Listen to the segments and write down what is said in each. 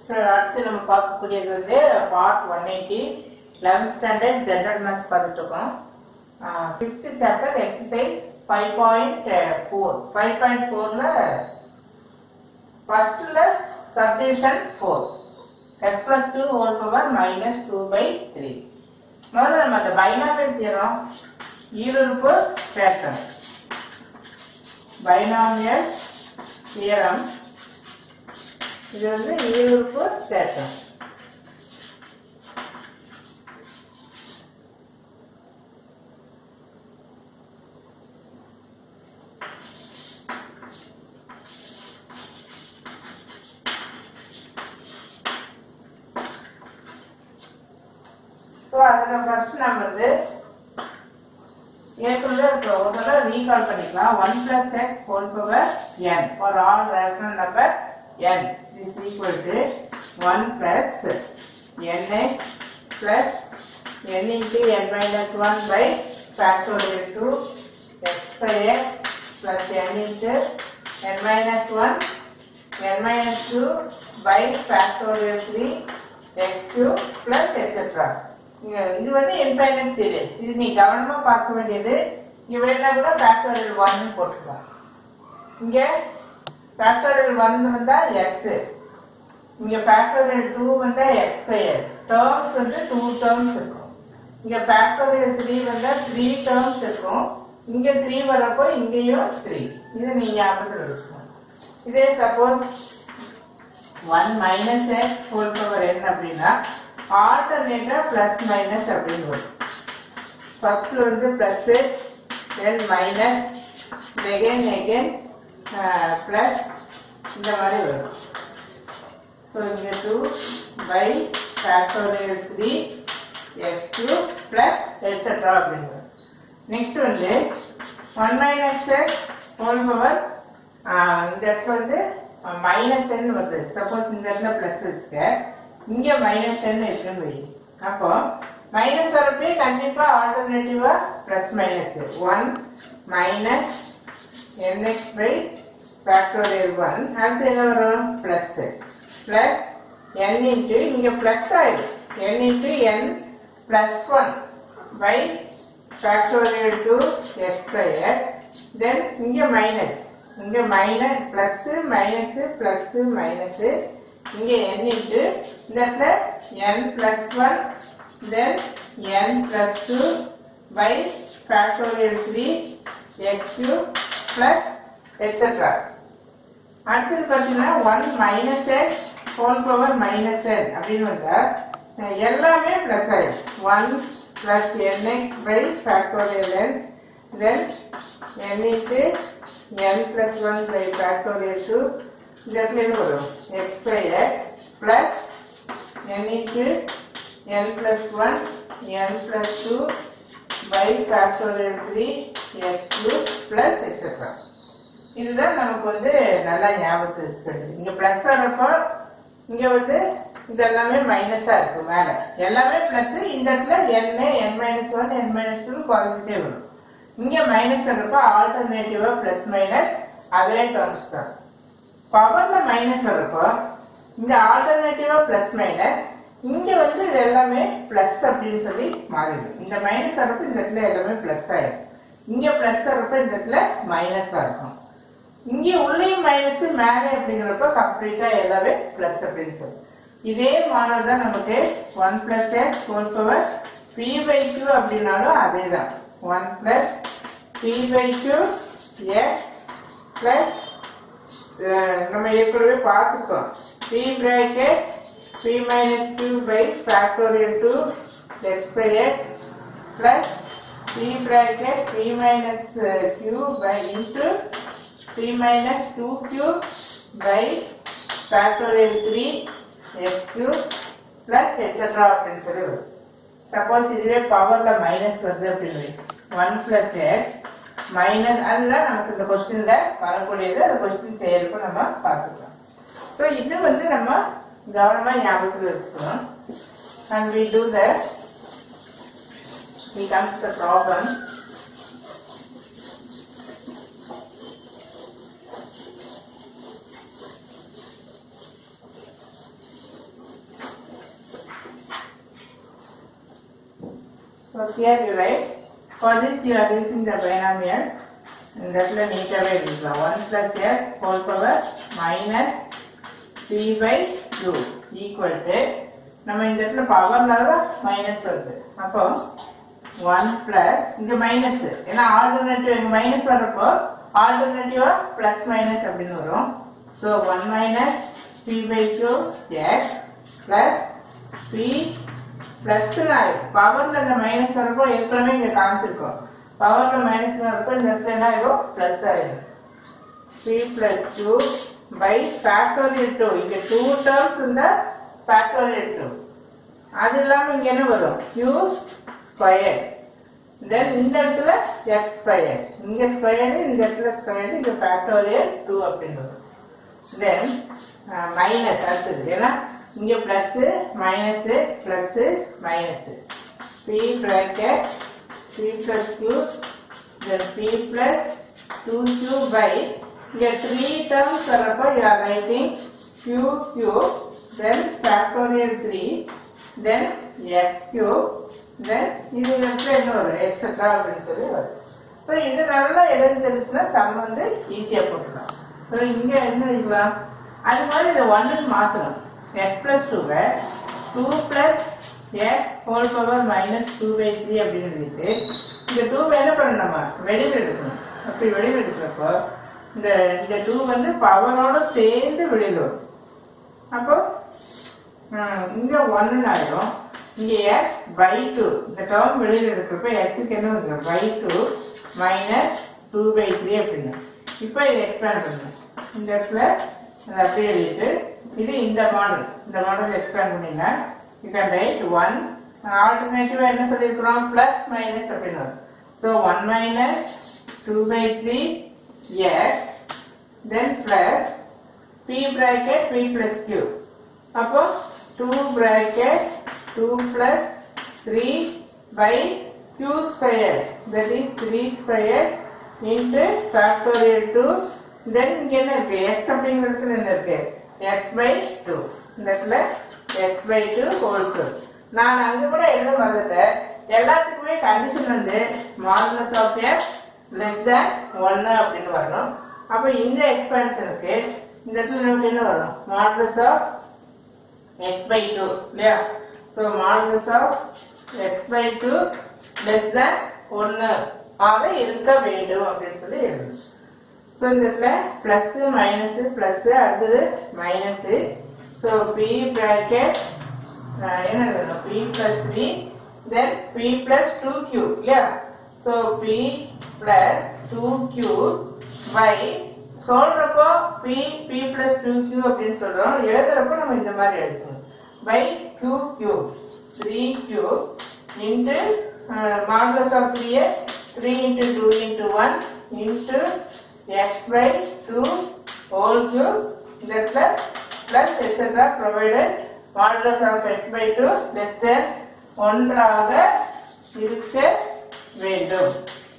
so அடுத்து நம்ம பார்க்கக்கூடியது வந்து part one eighty eleventh standard general maths பார்த்துட்டு இருக்கோம் fifth chapter exercise five point four five point ஃபோரில் ஃபர்ஸ்ட்ல subdivision four x plus two whole power minus two by three முதல்ல நம்ம அந்த பைனாமியல் தியரம் ஈருறுப்பு தேற்றம் பைனாமியல் தியரம் இது வந்து ஈருறுப்பு தேற்றம் ஸோ அதில் ஃபர்ஸ்ட் நம்ம வந்து ஏற்கனவே இப்போ ஒரு தடவை ரீகால் பண்ணிக்கலாம் one plus x whole power n for all rational number n is equal to one plus n x plus n into n minus one by factorial two x by x plus n into n minus one n minus two by factorial three x two plus etcetera இங்க இது வந்து infinite serious இது நீ கவனமா பார்க்க வேண்டியது இங்க வேணா கூட ஃபேக்டோரியல் ஒன் போட்டுக்கலாம் இங்க ஃபேக்டோரியல் ஒன் வந்தா எக்ஸ் இங்க ஃபேக்டோரியல் டூ வந்தா எக்ஸ் ஸ்கொயர் டேர்ம்ஸ் வந்து டூ டேர்ம்ஸ் இருக்கும் இங்க ஃபேக்டோரியல் த்ரீ வந்தா த்ரீ டேர்ம்ஸ் இருக்கும் இங்க த்ரீ வரப்போ இங்கேயும் த்ரீ இது நீங்க ஞாபகத்தில் வச்சுக்கணும் இதே suppose one minus x whole power என்ன அப்படின்னா ஆல்டர்னேட்டா பிளஸ் மைனஸ் அப்படின்னு வரும் ஃபர்ஸ்ட் வந்து plus then minus again again plus இந்த மாதிரி வரும் ஸோ இங்கே two by factorial three x two plus etcetera அப்படின்னு வரும் நெக்ஸ்ட் வந்து one minus x whole power இந்த இடத்துல வந்து மைனஸ் டென் வருது சப்போஸ் இந்த இடத்துல பிளஸ் இருக்கு இங்க மைனஸ் டென் இருக்குன்னு வை அப்போ மைனஸ் வரப்பே கண்டிப்பா ஆல்டர்னேட்டிவா plus minus one minus n x by factorial one அடுத்து என்ன வரும் பிளஸ் பிளஸ் என் இன்ட்டு இங்க பிளஸ் ஆயிடும் n into n plus one by factorial two x square then இங்க மைனஸ் இங்க minus plus minus plus minus இங்க n இன்ட்டு இந்த இடத்துல n plus one then n plus two by factorial three x two plus etcetera அடுத்தது பார்த்தீங்கன்னா one minus x whole power minus என் அப்படின்னு வந்தா அஹ் எல்லாமே பிளஸ் ஆயிடும் one plus n x by factorial n then n into n plus one by factorial two இந்த இடத்துல என்ன வரும் x square plus n into n plus one n plus two by factorial three x two plus etcetera இதுதான் நமக்கு வந்து நல்லா ஞாபகத்தில் வச்சுக்கிறது இங்க பிளஸ் வரப்போ இங்க வந்து இது எல்லாமே மைனஸா இருக்கு மேல எல்லாமே பிளஸ் இந்த இடத்துல n n minus one n minus two குறைஞ்சிட்டே வரும் இங்க மைனஸ் வரப்போ ஆல்டர்னேட்டிவா பிளஸ் மைனஸ் அதே டேர்ம்ஸ் தான் பவர்ல மைனஸ் வரப்போ இந்த ஆல்டர்னேட்டிவா பிளஸ் மைனஸ் இங்க வந்து இது எல்லாமே பிளஸ் அப்படின்னு சொல்லி மாறிடும் இந்த மைனஸ் வரப்போ இந்த இடத்துல எல்லாமே பிளஸ் ஆயிடும் இங்க பிளஸ் வரப்போ இந்த இடத்துல மைனஸா இருக்கும் இங்க உள்ளேயும் மைனஸ் மேலே அப்படிங்கிறப்ப கம்ப்ளீட்டா எல்லாமே பிளஸ் அப்படின்னு சொல்லி இதே மாடல் தான் நமக்கு one plus x whole power p by q அப்படின்னாலும் அதே தான் one plus p by q x plus நம்ம ஏற்கனவே பார்த்துருக்கோம் p bracket p minus q by factorial two x by x plus p bracket p minus q by into p minus two q by factorial three x q plus etcetera அப்படின்னு சொல்லி வரும் suppose இதுவே பவர்ல minus வருது அப்படின்னு one plus X minus அதுதான் நமக்கு இந்த கொஸ்டின்ல வரக்கூடியது அந்த கொஸ்டின் செய்யறப்ப நம்ம பார்த்துக்கலாம் ஸோ இது வந்து நம்ம கவனமா ஞாபகத்தில் வச்சுக்கணும் and we do the we come to the problem So here you write, for this you are using the binomial, இந்த இடத்துல நீட்டாவே எழுதிக்கலாம் one plus x whole power minus three by two equal to நம்ம இந்த இடத்துல பவர்னால தான் minus வருது அப்போ ஒன் பிளஸ் இங்க மைனஸ் ஏன்னா ஆல்டர்னேட்டிவ் இங்க மைனஸ் வர்றப்போ ஆல்டர்னேட்டிவா பிளஸ் மைனஸ் அப்படின்னு வரும் so one minus three by two x plus three plus பவர்ல இந்த மைனஸ் வரப்போ ஏற்கனவே இங்க காமிச்சிருக்கோம் பவர்ல மைனஸ் வரப்போ இந்த இடத்துல என்ன ஆயிடும் பிளஸ் ஆயிடும் three plus two by factorial two இங்க டூ டேர்ம்ஸ் இந்த ஃபேக்டோரியல் டூ அது இல்லாம இங்க என்ன வரும் q ஸ்கொயர் தென் இந்த இடத்துல எக்ஸ் ஸ்கொயர் இங்க ஸ்கொயர் இந்த இடத்துல ஸ்கொயர் இங்க ஃபேக்டோரியல் டூ அப்படின்னு வரும் தென் மைனஸ் அடுத்தது ஏன்னா இங்க plus minus plus minus p bracket three plus q then p plus two q by இங்க த்ரீ டேர்ம்ஸ் வரப்போ you are writing q q then factorial three then x q then இது இடத்துல என்ன வரும் எக்ஸட்ரா அப்படின்னு சொல்லி வரும் ஸோ இது நல்லா எழுதி தெரிஞ்சுன்னா சம் வந்து ஈஸியாக போட்டுக்கலாம் ஸோ இங்கே என்ன எழுதலாம் அது மாதிரி இதை ஒன்னு மாற்றணும் எக்ஸ் பிளஸ் டூவை two plus x whole power minus two by three அப்படின்னு எழுதிட்டு இந்த டூவை என்ன பண்ணணும் நம்ம வெளியில் எடுக்கணும் அப்படி வெளியில் எடுக்கிறப்போ இந்த இந்த டூ வந்து பவரோட சேர்ந்து வெளியில் வரும் அப்போ ஹம், இங்க ஒன்னு ஆயிடும் இங்க எக்ஸ் பை டூ இந்த டேர்ம் வெளியில் எடுக்கிறப்ப எக்ஸுக்கு என்ன வருது by two minus two by three அப்படின்னு இப்போ இதை எக்ஸ்பேண்ட் பண்ணணும் இந்த இடத்துல அதை அப்படியே எழுதிட்டு இது இந்த மாடல் இந்த மாடல் எக்ஸ்பேண்ட் பண்ணினா யூ கேன் ரைட் ஒன் ஆல்டர்னேட்டிவா என்ன சொல்லியிருக்கிறோம் பிளஸ் மைனஸ் அப்படின்னு வரும் so one minus two by three x then plus p bracket p plus q அப்போ 2 bracket 2 plus 3 by q square that is 3 square into factorial 2 then இங்க என்ன இருக்கு x அப்படிங்கிறது என்ன இருக்கு x by 2 இந்த இடத்துல x by 2 whole square நான் அங்க கூட எழுத மறந்துட்டேன் எல்லாத்துக்குமே கண்டிஷன் வந்து modulus of x less than ஒன்னு அப்படின்னு வரணும் அப்ப இந்த எக்ஸ்பேன்ஷனுக்கு இந்த இடத்துல நமக்கு என்ன வரும் modulus of x by two இல்லையா so modulus of x by two less than ஒன்று ஆக இருக்க வேண்டும் அப்படின்னு சொல்லி எழுதணும் ஸோ இந்த இடத்துல ப்ளஸ் மைனஸ் ப்ளஸ் அடுத்தது மைனஸ் ஸோ பி ப்ராக்கெட் என்ன எழுதணும் p plus three then p plus two q இல்லையா so p plus two q by சொல்றப்போ p p plus two q அப்படின்னு சொல்றோம் எழுதுறப்போ நம்ம இந்த மாதிரி எழுதணும் by two q three q into modulus of three three into two into one into x by two whole q இந்த இடத்துல plus etcetera provided modulus of x by two less than ஒன்றாக இருக்க வேண்டும்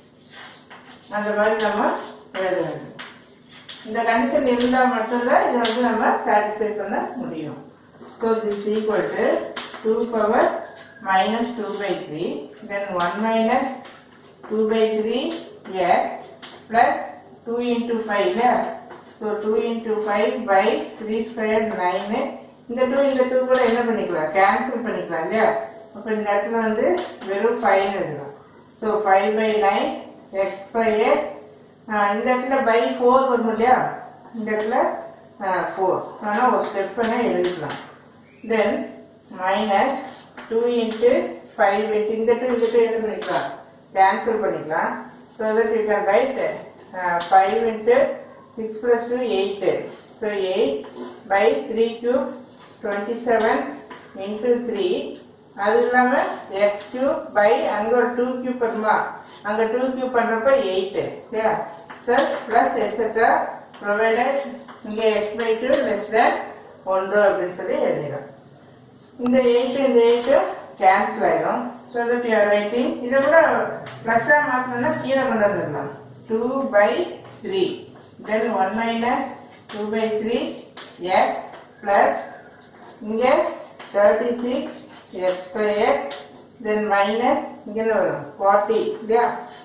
அந்த மாதிரி நம்ம எழுத வேண்டும் இந்த கண்டிஷன் இருந்தால் மட்டும்தான் இதை வந்து நம்ம சாட்டிஸ்ஃபை பண்ண முடியும் so this equal to two power minus two by three then one minus two by three x plus two into five so two into five by three square nine இந்த two இந்த two கூட என்ன பண்ணிக்கலாம் cancel பண்ணிக்கலாம் இல்லையா அப்போ இந்த இடத்துல வந்து வெறும் ஃபைவ் எழுதலாம் so five by nine x square இந்த இடத்துல பை ஃபோர் வரும் இல்லையா இந்த இடத்துல ஃபோர் ஆனால் ஒரு ஸ்டெப் பண்ண எழுதிக்கலாம் then minus two into five into இந்த டூ இந்த டூ என்ன பண்ணிக்கலாம் கேன்சல் பண்ணிக்கலாம் so that you can write five into six plus two eight so eight by three cube twenty seven into three அது இல்லாமல் எக்ஸ் கியூப் பை அங்கே ஒரு two cube வருமா அங்கே டூ கியூப் பண்ணுறப்ப எயிட்டு இல்லையா சார் ப்ளஸ் எக்ஸெட்ரா ப்ரொவைடட் இங்கே x by two less than ஒன்று அப்படின்னு சொல்லி எழுதிடும் இந்த எயிட்டு இந்த எயிட்டு கேன்சல் ஆயிடும் ஸோ தட் யூஆர் ரைட்டிங் இதை கூட ப்ளஸ்ஸாக மாற்றணும்னா கீழே கொண்டு வந்துடலாம் two by three then one minus two by three x plus இங்கே thirty six x square then minus இங்க என்ன வரும் ஃபார்ட்டி இல்லையா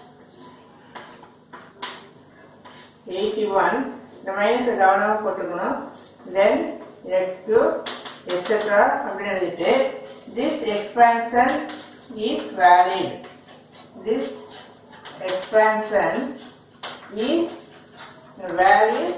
எயிட்டி ஒன் இந்த மைனஸ் கவனமாக போட்டுக்கணும் தென் எக்ஸ் டூ எக்ஸெட்ரா அப்படின்னு எழுதிட்டு this expansion is valid this expansion is valid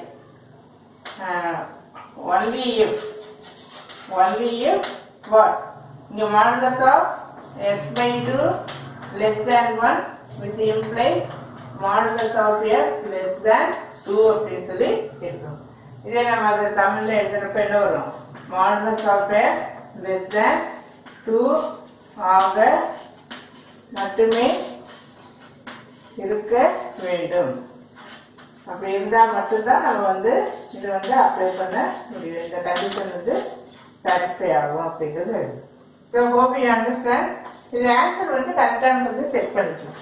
only if only if what இங்க modulus of x by 2 less than 1 which implies modulus of x less than 2 அப்படின்னு சொல்லி இருக்கும் இதே நம்ம அதை தமிழ்ல எழுதுறப்ப என்ன வரும் modulus of x less than 2 ஆக மட்டுமே இருக்க வேண்டும் அப்படி இருந்தா மட்டும்தான் நம்ம வந்து இது வந்து அப்ளை பண்ண முடியும் இந்த கண்டிஷன் வந்து சாட்டிஸ்ஃபை ஆகும் அப்படிங்கிறது ஸோ ஹோப் யூ அண்டர்ஸ்டாண்ட் இது ஆன்சர் வந்து கரெக்டானது வந்து செக் பண்ணிக்கலாம்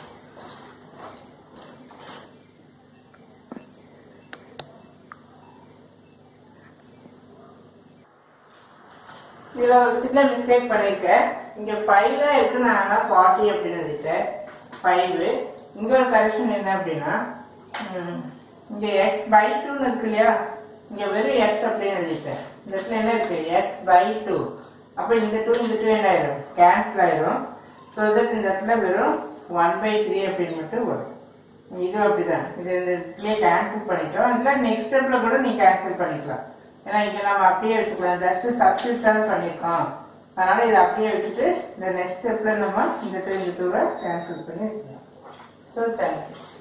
இதுல ஒரு சின்ன மிஸ்டேக் பண்ணிருக்கேன் இங்க ஃபைவ் தான் இருக்கு நான் ஆனா ஃபார்ட்டி அப்படின்னு எழுதிட்டேன் ஃபைவ் இங்க ஒரு கரெக்ஷன் என்ன அப்படின்னா ம், இங்க எக்ஸ் பை டூன்னு இருக்கு இல்லையா இங்க வெறும் எக்ஸ் அப்படின்னு எழுதிட்டேன் இந்த இடத்துல என்ன இருக்கு எக்ஸ் பை டூ அப்ப இந்த டூ இந்த டூ என்ன ஆயிரும் கேன்சல் ஆயிரும் ஸோ தட் இந்த இடத்துல வெறும் ஒன் பை த்ரீ அப்படின்னு மட்டும் வரும் இது அப்படிதான் இது இந்த இதுலயே கேன்சல் பண்ணிட்டோம் இல்லை நெக்ஸ்ட் ஸ்டெப்ல கூட நீ கேன்சல் பண்ணிக்கலாம் ஏன்னா இங்க நம்ம அப்படியே வச்சுக்கலாம் ஜஸ்ட் சப்ஸ்டியூட் தான் பண்ணிருக்கோம் அதனால இதை அப்படியே வச்சுட்டு இந்த நெக்ஸ்ட் ஸ்டெப்ல நம்ம இந்த டூ இந்த டூவை கேன்சல் பண்ணி வைக்கலாம் ஸோ தேங்க்யூ